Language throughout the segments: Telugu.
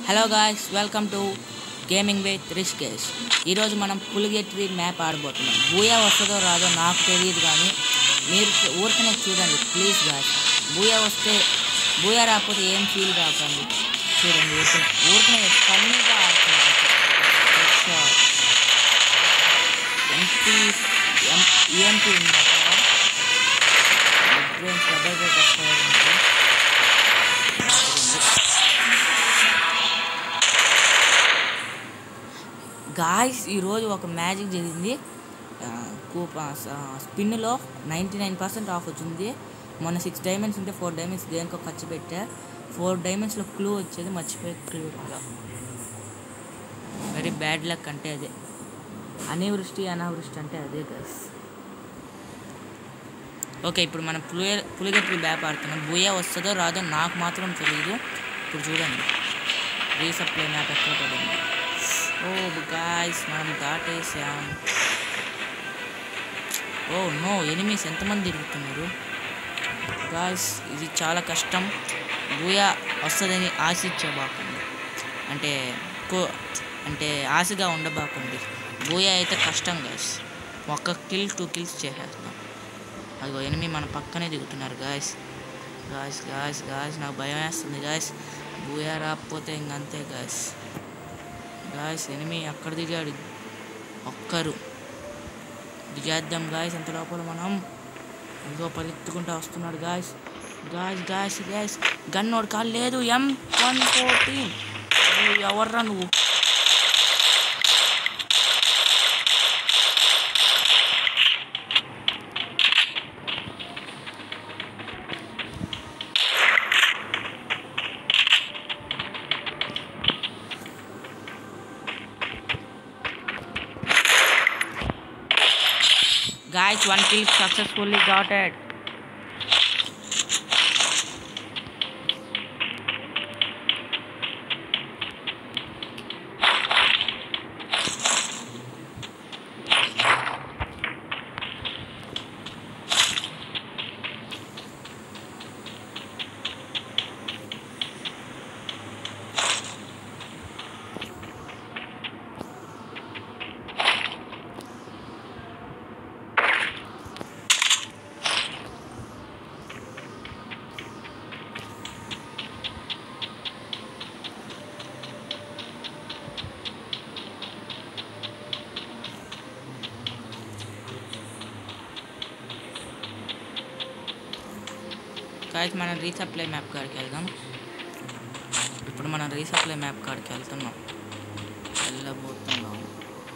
Hello guys welcome to gaming with Rishkesh ఈరోజు మనం పులిగెట్రి మ్యాప్ ఆడబోతున్నాం బూయా వస్తుందో రాదో నాకు తెలియదు కానీ మీరు ఊరికనే చూడండి ప్లీజ్ గాయస్ బూయా వస్తే బూయా రాకపోతే ఏం ఫీల్ కాకండి చూడండి ఊరికనే ఊరికనే ఫన్నీగా ఆడుతున్నాం ఎంపీ ఈఎంపీ ఉంది అక్కడ బ్రెయిన్స్ డబల్ రేట్ వస్తాయి గాయస్ ఈరోజు ఒక మ్యాజిక్ జరిగింది కూప స్పిన్లో నైంటీ నైన్ పర్సెంట్ ఆఫ్ వచ్చింది మొన్న సిక్స్ డైమండ్స్ ఉంటే ఫోర్ డైమండ్స్ దేనికో ఖర్చు పెట్టా ఫోర్ డైమండ్స్లో క్లూ వచ్చేది మర్చిపోయి క్లూ వెరీ బ్యాడ్ లక్ అంటే అదే అనివృష్టి అనావృష్టి అంటే అదే గైస్ ఓకే ఇప్పుడు మనం పులి పులిగట్రి బ్యాప్ ఆడుతున్నాం బుయా వస్తుందో రాదో నాకు మాత్రం తెలియదు ఇప్పుడు చూడండి రీసప్లై మ్యాప్ ఎక్కడ పడింది ఓ గాయస్ మనం దాటేసాం ఓ నో ఎనిమిస్ ఎంతమంది తిరుగుతున్నారు గాయస్ ఇది చాలా కష్టం బూయా వస్తుందని ఆశించబాకండి అంటే కో అంటే ఆశగా ఉండబాకండి బూయా అయితే కష్టం గాయస్ ఒక్క కిల్ టూ కిల్స్ చేసేస్తాం అదిగో ఎనిమిది మన పక్కనే దిగుతున్నారు గాయస్ గాయస్ గాయస్ గాయస్ నాకు భయం వేస్తుంది గాయస్ బూయా రాకపోతే ఇంకంతే గాయస్ గాయస్ ఎనిమి అక్కడ దిగాడు ఒక్కరు దిగేద్దాం గాయస్ ఎంత లోపల మనం ఇంకో పరిగెత్తుకుంటూ వస్తున్నాడు గాయస్ గాయస్ గాయస్ గాయస్ గన్నోడు కాలు లేదు ఎం వన్ ఫోర్టీన్ ఎవర్రా నువ్వు Guys, one kill successfully got it. Guys మనం రీసప్లై మ్యాప్ కాడికి వెళ్దాం ఇప్పుడు మనం రీసప్లై మ్యాప్ కాడికి వెళ్తున్నాం వెళ్ళబోతున్నాం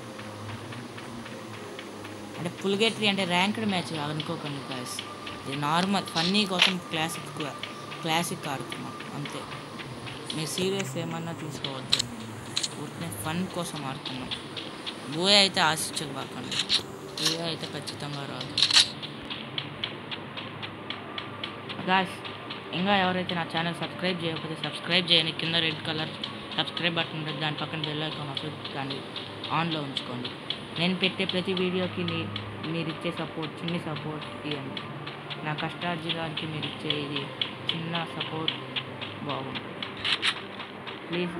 అంటే పుల్గేట్రీ అంటే ర్యాంక్డ్ మ్యాచ్ అనుకోకండి గాయస్ ఇది నార్మల్ ఫన్నీ కోసం క్లాసిక్ క్లాసిక్ ఆడుతున్నాం అంతే మీరు సీరియస్ ఏమన్నా తీసుకోవద్దు ఊరికే ఫన్ కోసం ఆడుతున్నాం బోయ్ అయితే ఆశించబాకండి బోయ్ అయితే ఖచ్చితంగా రాదు గాయస్ ఇంకా ఎవరైతే నా ఛానల్ సబ్స్క్రైబ్ చేయకపోతే సబ్స్క్రైబ్ చేయండి కింద రెడ్ కలర్ సబ్స్క్రైబ్ బటన్ ఉంటుంది దాని పక్కన బెల్ ఐకాన్ వస్తుంది దాన్ని ఆన్లో ఉంచుకోండి నేను పెట్టే ప్రతి వీడియోకి మీ మీరు ఇచ్చే సపోర్ట్ చిన్న సపోర్ట్ ఇవ్వండి నా కష్టార్జితానికి మీరు ఇచ్చే ఇది చిన్న సపోర్ట్ బాగుంటుంది ప్లీజ్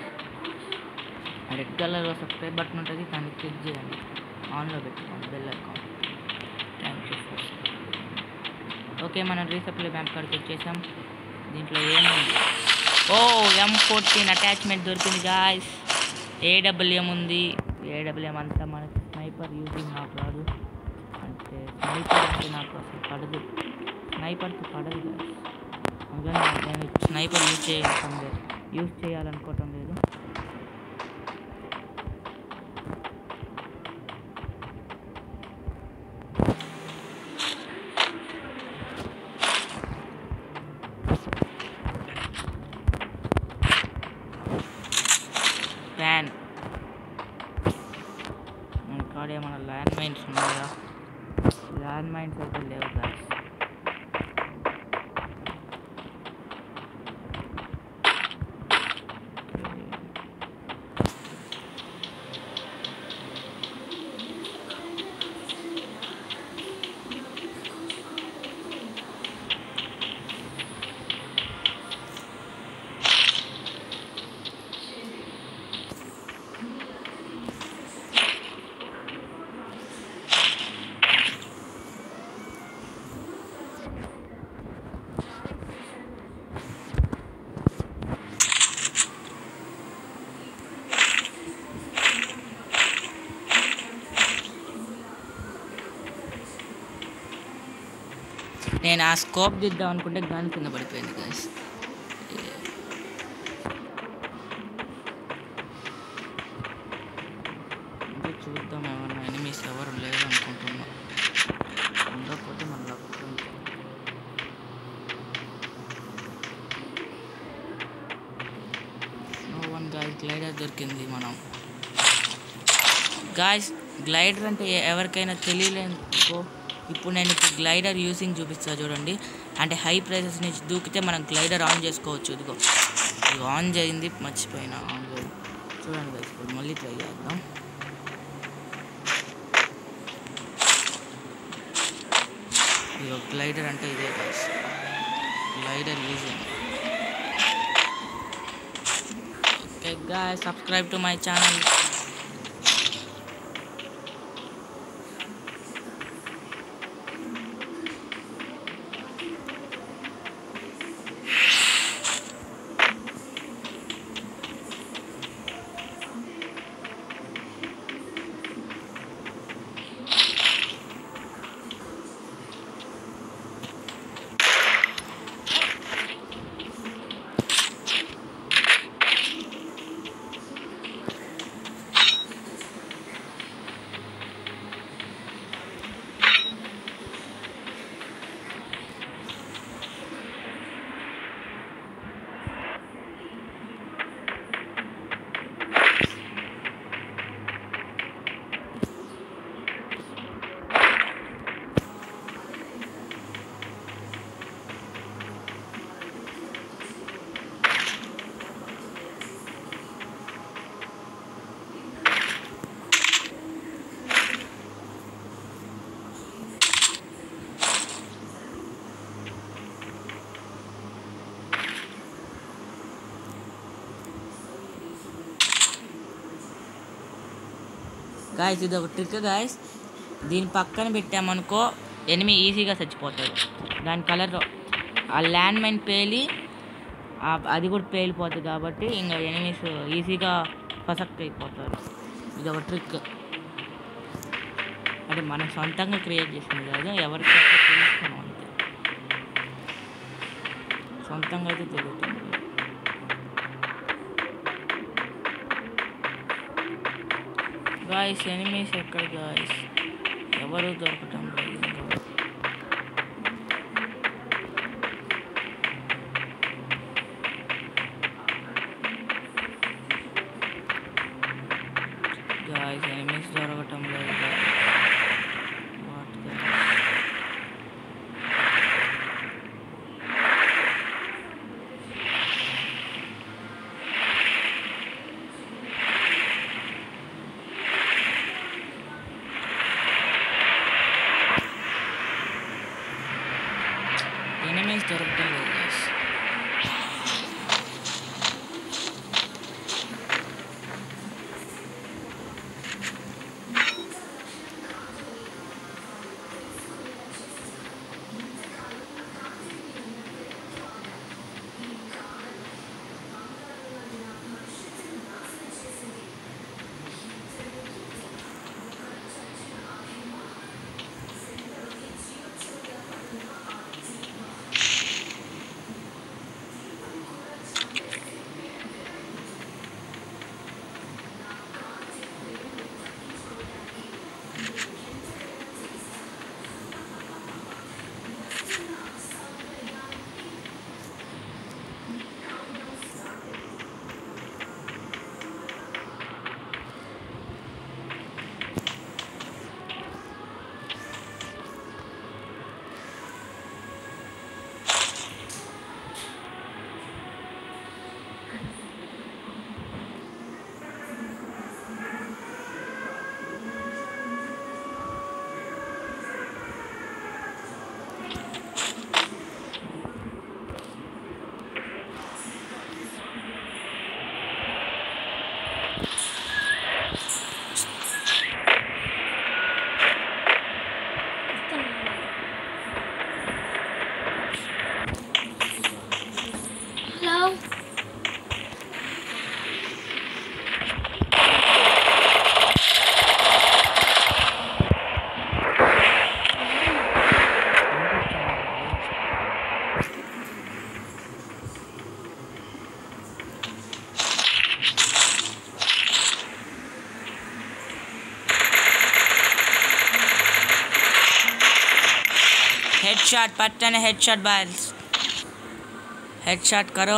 రెడ్ కలర్లో సబ్స్క్రైబ్ బటన్ ఉంటుంది దాన్ని క్లిక్ చేయండి ఆన్లో పెట్టుకోండి bell icon thank you for okay మనం రీసప్లై మ్యాప్ కాడికి వచ్చేసాం దీంట్లో ఏముంది ఓ ఎం ఫోర్టీన్ అటాచ్మెంట్ దొరికింది గాయస్ ఏడబ్ల్యూఎం ఉంది ఏడబ్ల్యూఎం అంతా మనకి స్నైపర్ యూజింగ్ నాకు రాదు అంటే స్నైపర్ అంటే నాకు అసలు పడదు స్నైపర్కి పడదు గాయస్ అందుకని నేను స్నైపర్ యూజ్ చేయడం లేదు యూజ్ చేయాలనుకోవటం లేదు ఫ్యాన్ కాడ ఏమైనా ల్యాండ్ మైన్స్ ఉన్నాయా ల్యాండ్ మైన్స్ అయితే లేవు గాయస్ నేను ఆ స్కోప్ దిద్దాం అనుకుంటే గన్ కింద పడిపోయింది గాయస్ అంటే చూద్దాం ఏమన్నా ఎనిమిస్ ఎవరు లేరు అనుకుంటున్నా ఉండకపోతే మన luck no one guys glider దొరికింది మనం గాయస్ గ్లైడర్ అంటే ఎ- ఎవరికైనా తెలియలేనుకో ఇప్పుడు నేను ఇప్పుడు గ్లైడర్ యూసింగ్ చూపిస్తా చూడండి అంటే హై ప్రైసెస్ నుంచి దూకితే మనం గ్లైడర్ ఆన్ చేసుకోవచ్చు ఇదిగో ఇది ఆన్ చేయింది మర్చిపోయినా ఆన్ చేయి చూడండి guys, ఇప్పుడు మళ్ళీ ట్రై చేద్దాం ఇదిగో గ్లైడర్ అంటే ఇదే guys glider using okay guy subscribe to my channel guys ఇది ఒక ట్రిక్ గాయస్ దీని పక్కన పెట్టామనుకో ఎనిమి ఈజీగా చచ్చిపోతాడు దాని కలర్ ఆ ల్యాండ్ మైన్ పేలి ఆ- అది కూడా పేలిపోతుంది కాబట్టి ఇంకా ఎనిమిస్ ఈజీగా పసక్ట్ అయిపోతారు ఇది ఒక ట్రిక్ అంటే మనం సొంతంగా క్రియేట్ చేసింది కాదు ఎవరికి తెలుసుకున్నాం అంతే సొంతంగా అయితే తెలుగుతుంది గాయస్ ఎనిమీస్ ఎక్కడ గాయస్ ఎవరు దొరకటం లేదు ఇంకా. గాయస్ ఎనిమీస్ దొరకటం లేదు guys. What guys? Head shot पट्टन हेड शॉट बाल्स हेड शॉट करो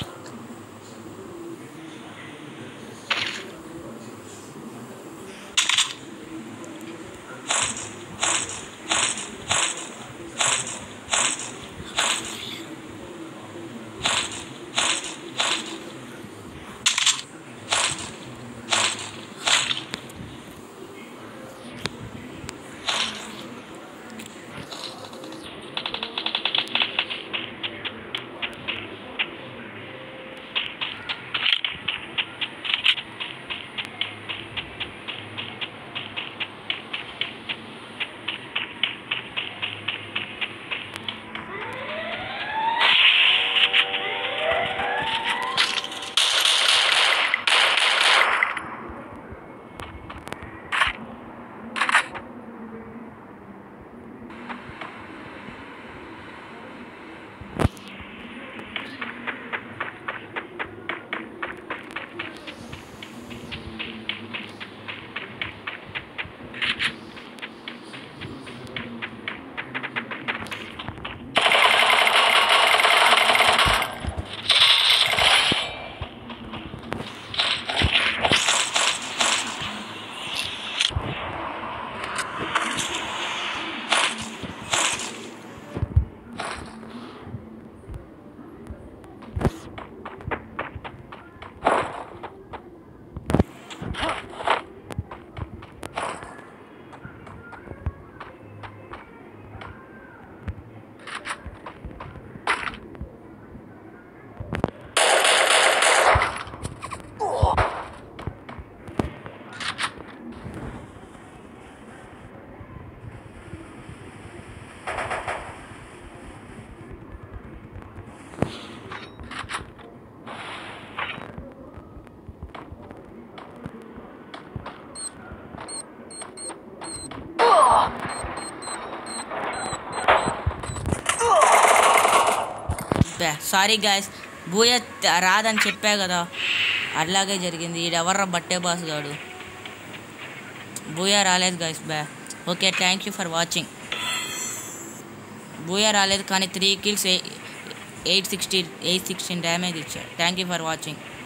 సారీ గాయస్ బూయ రాదని చెప్పా కదా అట్లాగే జరిగింది ఈడెవర్రా బట్టే బాస్ గాడు బూయా రాలేదు గాయస్ బ్యా okay thank you for watching booyah రాలేదు కానీ three kills eight sixty eight sixteen damage ఇచ్చాడు థ్యాంక్ యూ ఫర్ వాచింగ్